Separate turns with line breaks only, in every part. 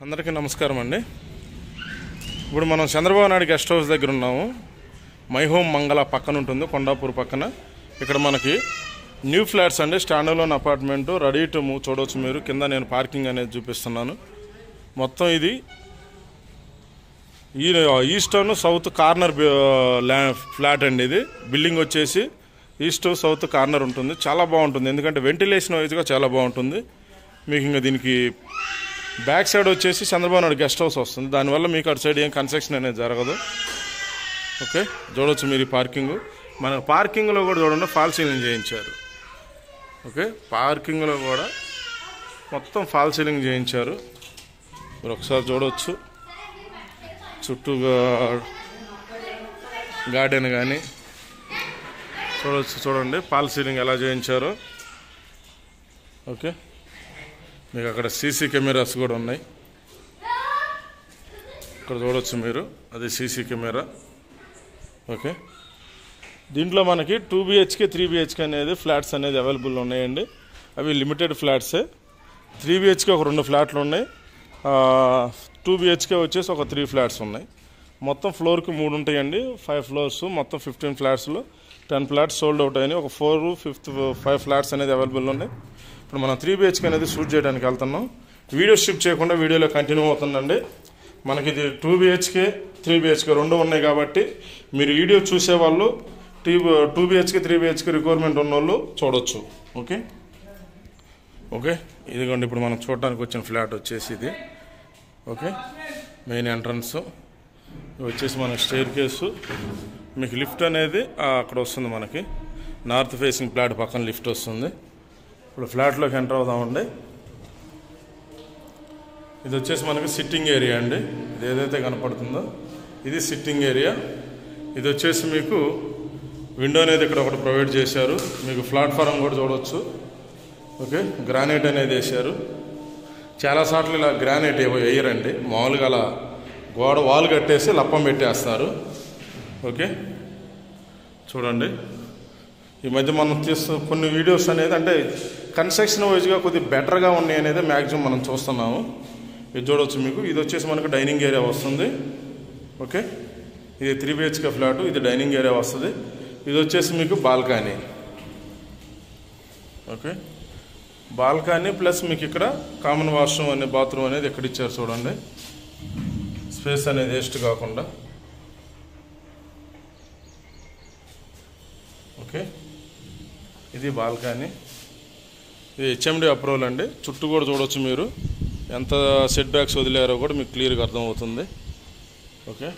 అందరికీ నమస్కారం అండి ఇప్పుడు మనం చంద్రబాబు నాయుడు గెస్ట్ హౌస్ దగ్గర ఉన్నాము మై హోమ్ మంగళ పక్కన ఉంటుంది కొండాపూర్ పక్కన ఇక్కడ మనకి న్యూ ఫ్లాట్స్ అండి standalone apartment ready to move చూడవచ్చు మీరు కింద నేను పార్కింగ్ అనేది చూపిస్తున్నాను మొత్తం ఇది ఈ ఈస్టర్న్ సౌత్ కార్నర్ బి- ల్యా ఫ్లాట్ అండి ఇది బిల్డింగ్ వచ్చేసి ఈస్ట్ సౌత్ కార్నర్ ఉంటుంది చాలా బాగుంటుంది ఎందుకంటే వెంటిలేషన్ వైజ్గా చాలా బాగుంటుంది మీకు ఇంకా దీనికి బ్యాక్ సైడ్ వచ్చేసి చంద్రబాబు నాయుడు గెస్ట్ హౌస్ వస్తుంది దానివల్ల మీకు అటు సైడ్ ఏం కన్స్ట్రక్షన్ అనేది జరగదు ఓకే చూడవచ్చు మీరు ఈ పార్కింగ్ మన పార్కింగ్లో కూడా చూడండి ఫాల్ సీలింగ్ చేయించారు ఓకే పార్కింగ్లో కూడా మొత్తం ఫాల్ సీలింగ్ చేయించారు మీరు ఒకసారి చూడవచ్చు చుట్టూగా గార్డెన్ కానీ చూడవచ్చు చూడండి పాల్ సీలింగ్ ఎలా చేయించారో ఓకే మీకు అక్కడ సీసీ కెమెరాస్ కూడా ఉన్నాయి ఇక్కడ చూడవచ్చు మీరు అది సీసీ కెమెరా ఓకే దీంట్లో మనకి టూ బిహెచ్కే త్రీ బిహెచ్కే అనేది ఫ్లాట్స్ అనేది అవైలబుల్ ఉన్నాయండి అవి లిమిటెడ్ ఫ్లాట్సే త్రీ బిహెచ్కే ఒక రెండు ఫ్లాట్లు ఉన్నాయి టూ బిహెచ్కే వచ్చేసి ఒక త్రీ ఫ్లాట్స్ ఉన్నాయి మొత్తం ఫ్లోర్కి మూడు ఉంటాయండి ఫైవ్ ఫ్లోర్స్ మొత్తం ఫిఫ్టీన్ ఫ్లాట్స్లో టెన్ ఫ్లాట్స్ సోల్డ్ అవుట్ అయినాయి ఒక ఫోర్ ఫిఫ్త్ ఫైవ్ ఫ్లాట్స్ అనేది అవైలబుల్ ఉన్నాయి ఇప్పుడు మనం త్రీ బిహెచ్కే అనేది షూట్ చేయడానికి వెళ్తున్నాం వీడియో షిఫ్ట్ చేయకుండా వీడియోలో కంటిన్యూ అవుతుందండి మనకి ఇది టూ బిహెచ్కే త్రీ బిహెచ్కే రెండు ఉన్నాయి కాబట్టి మీరు వీడియో చూసేవాళ్ళు టీ two BHK three BHK requirement ఉన్న వాళ్ళు చూడొచ్చు ఓకే ఓకే ఇదిగోండి ఇప్పుడు మనం చూడడానికి వచ్చిన ఫ్లాట్ వచ్చేసి ఇది ఓకే మెయిన్ ఎంట్రన్స్ ఇది వచ్చేసి మన స్టేర్ కేసు మీకు లిఫ్ట్ అనేది ఆ, అక్కడ వస్తుంది మనకి నార్త్ ఫేసింగ్ ఫ్లాట్ పక్కన లిఫ్ట్ వస్తుంది ఇప్పుడు ఫ్లాట్లోకి ఎంటర్ అవుదామండి ఇది వచ్చేసి మనకి సిట్టింగ్ ఏరియా అండి ఇది ఏదైతే కనపడుతుందో ఇది సిట్టింగ్ ఏరియా ఇది వచ్చేసి మీకు విండో అనేది ఇక్కడ ఒకటి ప్రొవైడ్ చేశారు మీకు ప్లాట్ఫారం కూడా చూడవచ్చు ఓకే గ్రానైట్ అనేది వేశారు చాలా సార్లు ఇలా గ్రానైట్ ఏవో వేయరండి మామూలుగా అలా గోడ వాల్ కట్టేసి లప్పం పెట్టేస్తారు ఓకే చూడండి ఈ మధ్య మనం తీస్తున్న కొన్ని వీడియోస్ అనేది అంటే కన్స్ట్రక్షన్ వైజ్గా కొద్దిగా బెటర్గా ఉన్నాయి అనేది మ్యాక్సిమం మనం చూస్తున్నాము ఇది చూడవచ్చు మీకు ఇది వచ్చేసి మనకు డైనింగ్ ఏరియా వస్తుంది ఓకే ఇది త్రీ బిహెచ్కే ఫ్లాట్ ఇది డైనింగ్ ఏరియా వస్తుంది ఇది వచ్చేసి మీకు బాల్కనీ ఓకే బాల్కనీ ప్లస్ మీకు ఇక్కడ కామన్ వాష్రూమ్ అనే బాత్రూమ్ అనేది ఎక్కడ ఇచ్చారు చూడండి స్పేస్ అనేది వేస్ట్ కాకుండా ఓకే ఇది బాల్కనీ ఇది హెచ్ఎండి అప్రూవల్ అండి చుట్టూ కూడా చూడొచ్చు మీరు ఎంత సెట్ బ్యాక్స్ వదిలేరో కూడా మీకు క్లియర్గా అర్థమవుతుంది ఓకే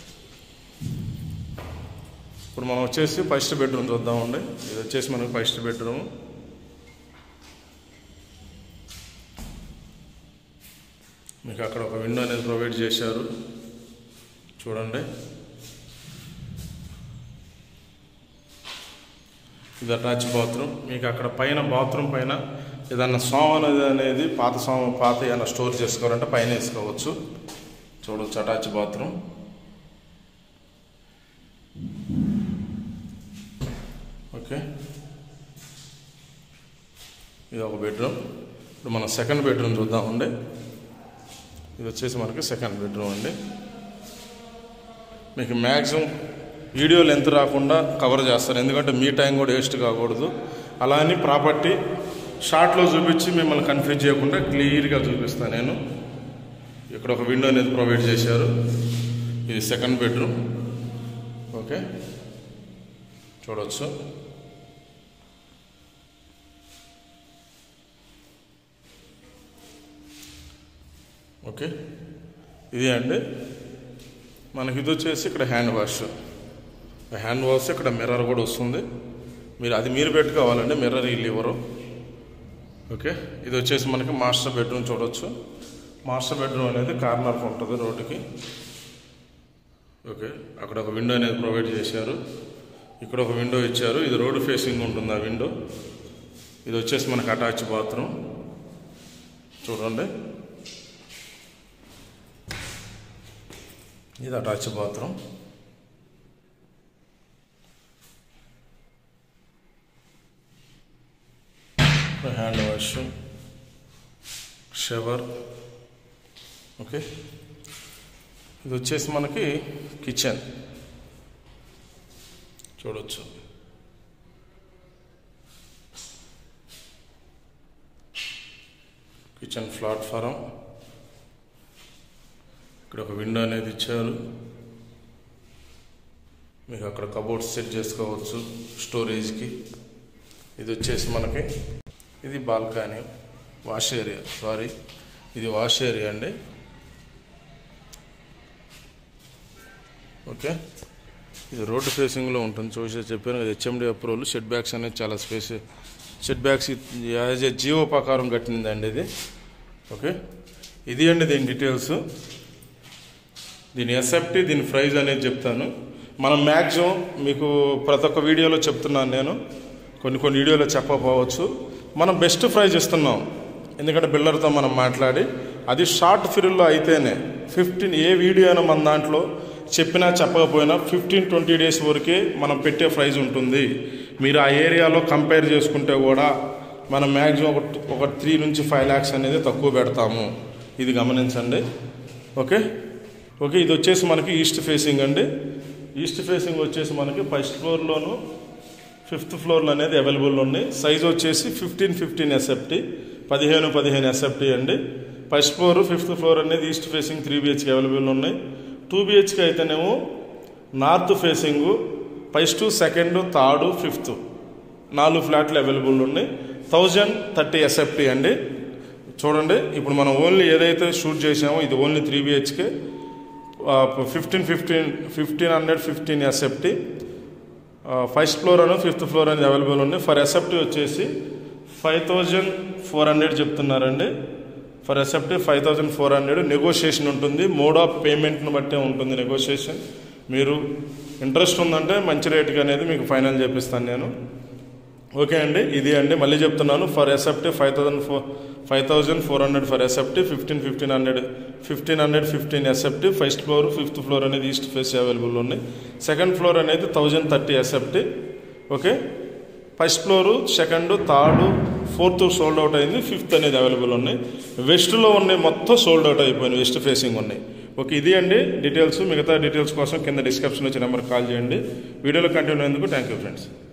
ఇప్పుడు మనం వచ్చేసి ఫస్ట్ బెడ్రూమ్ చూద్దామండి ఇది వచ్చేసి మనకి ఫస్ట్ బెడ్రూమ్ మీకు అక్కడ ఒక విండో అనేది ప్రొవైడ్ చేశారు చూడండి ఇది అటాచ్ బాత్రూమ్ మీకు అక్కడ పైన బాత్రూమ్ పైన ఏదన్నా సోమ అనేది అనేది పాత సోమ పాత ఏమైనా స్టోర్ చేసుకోవాలంటే పైన వేసుకోవచ్చు చూడవచ్చు అటాచ్ బాత్రూమ్ ఓకే ఇది ఒక బెడ్రూమ్ ఇప్పుడు మనం సెకండ్ బెడ్రూమ్ చూద్దామండి ఇది వచ్చేసి మనకి సెకండ్ బెడ్రూమ్ అండి మీకు మ్యాక్సిమం వీడియో లెంత్ రాకుండా కవర్ చేస్తాను ఎందుకంటే మీ టైం కూడా వేస్ట్ కాకూడదు అలా అని ప్రాపర్టీ షార్ట్లో చూపించి మిమ్మల్ని కన్ఫ్యూజ్ చేయకుండా క్లియర్గా చూపిస్తాను నేను ఇక్కడ ఒక విండో అనేది ప్రొవైడ్ చేశారు ఇది సెకండ్ బెడ్రూమ్ ఓకే చూడవచ్చు ఓకే ఇది అండి మనకి ఇది వచ్చేసి ఇక్కడ హ్యాండ్ వాష్ హ్యాండ్ వాష్ ఇక్కడ మిర్రర్ కూడా వస్తుంది మీరు అది మీరు పెట్టుకోవాలండి మిర్రర్ వీళ్ళు ఇవ్వరు ఓకే ఇది వచ్చేసి మనకి మాస్టర్ బెడ్రూమ్ చూడొచ్చు మాస్టర్ బెడ్రూమ్ అనేది కార్నర్కి ఉంటుంది రోడ్డుకి ఓకే అక్కడ ఒక విండో అనేది ప్రొవైడ్ చేశారు ఇక్కడ ఒక విండో ఇచ్చారు ఇది రోడ్ ఫేసింగ్ ఉంటుంది ఆ విండో ఇది వచ్చేసి మనకి అటాచ్ బాత్రూమ్ చూడండి ఇది attach bathroom hand wash shower okay ఇది వచ్చేసి మనకి కిచెన్ చూడొచ్చు కిచెన్ ప్లాట్ఫారం ఇక్కడ ఒక విండో అనేది ఇచ్చారు మీకు అక్కడ కబోర్డ్స్ సెట్ చేసుకోవచ్చు స్టోరేజ్కి ఇది వచ్చేసి మనకి ఇది బాల్కనీ వాష్ ఏరియా సారీ ఇది వాష్ ఏరియా అండి ఓకే ఇది రోడ్డు ఫేసింగ్లో ఉంటుంది చూసి చెప్పాను కదా హెచ్ఎండి అప్రూవల్ షెడ్ బ్యాగ్స్ అనేది చాలా space setbacks as a GO ప్రకారం కట్టిందండి ఇది ఓకే ఇది అండి దీని డీటెయిల్స్ దీని ఎస్ఎఫ్టీ దీని ప్రైజ్ అనేది చెప్తాను మనం మ్యాక్సిమం మీకు ప్రతి ఒక్క వీడియోలో చెప్తున్నాను నేను కొన్ని కొన్ని వీడియోలో చెప్పకపోవచ్చు మనం బెస్ట్ ప్రైజ్ ఇస్తున్నాం ఎందుకంటే బిల్డర్తో మనం మాట్లాడి అది షార్ట్ ఫిరిల్లో అయితేనే ఫిఫ్టీన్ ఏ వీడియో అయినా మన దాంట్లో చెప్పినా చెప్పకపోయినా ఫిఫ్టీన్ ట్వంటీ డేస్ వరకే మనం పెట్టే ప్రైజ్ ఉంటుంది మీరు ఆ ఏరియాలో కంపేర్ చేసుకుంటే కూడా మనం మ్యాక్సిమం ఒక ఒక త్రీ నుంచి ఫైవ్ ల్యాక్స్ అనేది తక్కువ పెడతాము ఇది గమనించండి ఓకే ఓకే ఇది వచ్చేసి మనకి ఈస్ట్ ఫేసింగ్ అండి ఈస్ట్ ఫేసింగ్ వచ్చేసి మనకి ఫస్ట్ ఫ్లోర్లోను ఫిఫ్త్ ఫ్లోర్లో అనేది అవైలబుల్ ఉన్నాయి సైజ్ వచ్చేసి ఫిఫ్టీన్ ఫిఫ్టీన్ ఎస్ఎఫ్టీ పదిహేను పదిహేను ఎస్ఎఫ్టీ అండి ఫస్ట్ ఫ్లోర్ ఫిఫ్త్ ఫ్లోర్ అనేది ఈస్ట్ ఫేసింగ్ త్రీ బిహెచ్కి అవైలబుల్ ఉన్నాయి టూ బిహెచ్కి అయితేనేమో north facing first second third fifth నాలుగు ఫ్లాట్లు అవైలబుల్ ఉన్నాయి థౌజండ్ థర్టీ ఎస్ఎఫ్టీ అండి చూడండి ఇప్పుడు మనం ఓన్లీ ఏదైతే షూట్ చేసామో ఇది only three BHK fifteen fifteen fifteen hundred fifteen SFT first floor అని ఫిఫ్త్ ఫ్లోర్ అనేది అవైలబుల్ ఉంది ఫర్ ఎస్ఎఫ్టీ వచ్చేసి ఫైవ్ థౌజండ్ ఫోర్ హండ్రెడ్ చెప్తున్నారండి for SFT five thousand four hundred negotiation ఉంటుంది మోడ్ ఆఫ్ పేమెంట్ని బట్టే ఉంటుంది నెగోషియేషన్ మీరు ఇంట్రెస్ట్ ఉందంటే మంచి రేటుకి అనేది మీకు ఫైనల్ చేపిస్తాను నేను ఓకే అండి ఇది అండి మళ్ళీ చెప్తున్నాను for SFT five thousand four five thousand four hundred for SFT fifteen fifteen hundred fifteen hundred fifteen SFT first floor fifth floor అనేది ఈస్ట్ ఫేస్ అవైలబుల్ ఉన్నాయి సెకండ్ ఫ్లోర్ అనేది thousand thirty SFT okay first floor second third fourth sold out అయింది fifth అనేది available ఉన్నాయి వెస్ట్లో ఉన్నాయి మొత్తం sold out అయిపోయినాయి వెస్ట్ ఫేసింగ్ ఉన్నాయి ఓకే ఇది అండి డీటెయిల్స్ మిగతా డీటెయిల్స్ కోసం కింద డిస్క్రిప్షన్ వచ్చే నెంబర్కి కాల్ చేయండి వీడియోలో కంటిన్యూ అయ్యేందుకు థ్యాంక్ యూ ఫ్రెండ్స్